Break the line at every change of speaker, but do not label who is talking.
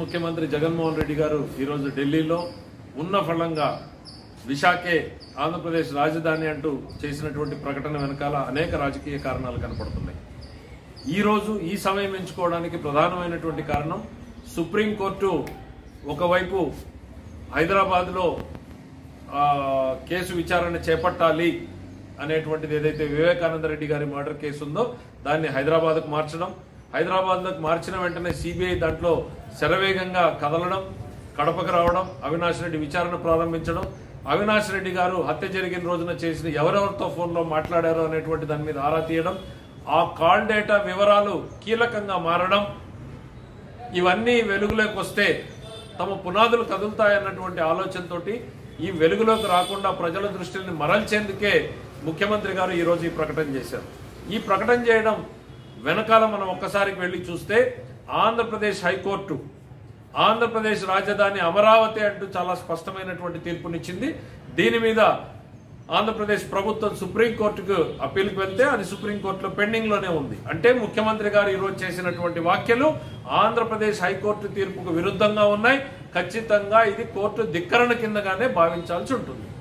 ముఖ్యమంత్రి జగన్మోహన్ రెడ్డి గారు ఈరోజు ఢిల్లీలో ఉన్న ఫలంగా విశాఖే ఆంధ్రప్రదేశ్ రాజధాని అంటూ చేసినటువంటి ప్రకటన వెనకాల అనేక రాజకీయ కారణాలు కనపడుతున్నాయి ఈ రోజు ఈ సమయం ఎంచుకోవడానికి ప్రధానమైనటువంటి కారణం సుప్రీంకోర్టు ఒకవైపు హైదరాబాద్లో ఆ, కేసు విచారణ చేపట్టాలి అనేటువంటిది ఏదైతే వివేకానంద రెడ్డి గారి మర్డర్ కేసు ఉందో దాన్ని హైదరాబాద్కు మార్చడం హైదరాబాద్లోకి మార్చిన వెంటనే సిబిఐ దాంట్లో శరవేగంగా కదలడం కడపకు రావడం అవినాష్ రెడ్డి విచారణ ప్రారంభించడం అవినాష్ రెడ్డి గారు హత్య జరిగిన రోజున చేసిన ఎవరెవరితో ఫోన్లో మాట్లాడారో అనేటువంటి దాని మీద ఆరా తీయడం ఆ కాల్ డేటా వివరాలు కీలకంగా మారడం ఇవన్నీ వెలుగులోకి వస్తే తమ పునాదులు కదులుతాయన్నటువంటి ఆలోచనతోటి ఈ వెలుగులోకి రాకుండా ప్రజల దృష్టిని మరల్చేందుకే ముఖ్యమంత్రి గారు ఈరోజు ఈ ప్రకటన చేశారు ఈ ప్రకటన చేయడం వెనకాల మనం ఒక్కసారికి వెళ్ళి చూస్తే ఆంధ్రప్రదేశ్ హైకోర్టు ఆంధ్రప్రదేశ్ రాజధాని అమరావతి అంటూ చాలా స్పష్టమైనటువంటి తీర్పునిచ్చింది దీని మీద ఆంధ్రప్రదేశ్ ప్రభుత్వం సుప్రీంకోర్టుకు అప్పీల్కి వెళ్తే అది సుప్రీంకోర్టులో పెండింగ్ లోనే ఉంది అంటే ముఖ్యమంత్రి గారు ఈరోజు చేసినటువంటి వ్యాఖ్యలు ఆంధ్రప్రదేశ్ హైకోర్టు తీర్పుకు విరుద్ధంగా ఉన్నాయి ఖచ్చితంగా ఇది కోర్టు ధిక్కరణ కిందగానే భావించాల్సి ఉంటుంది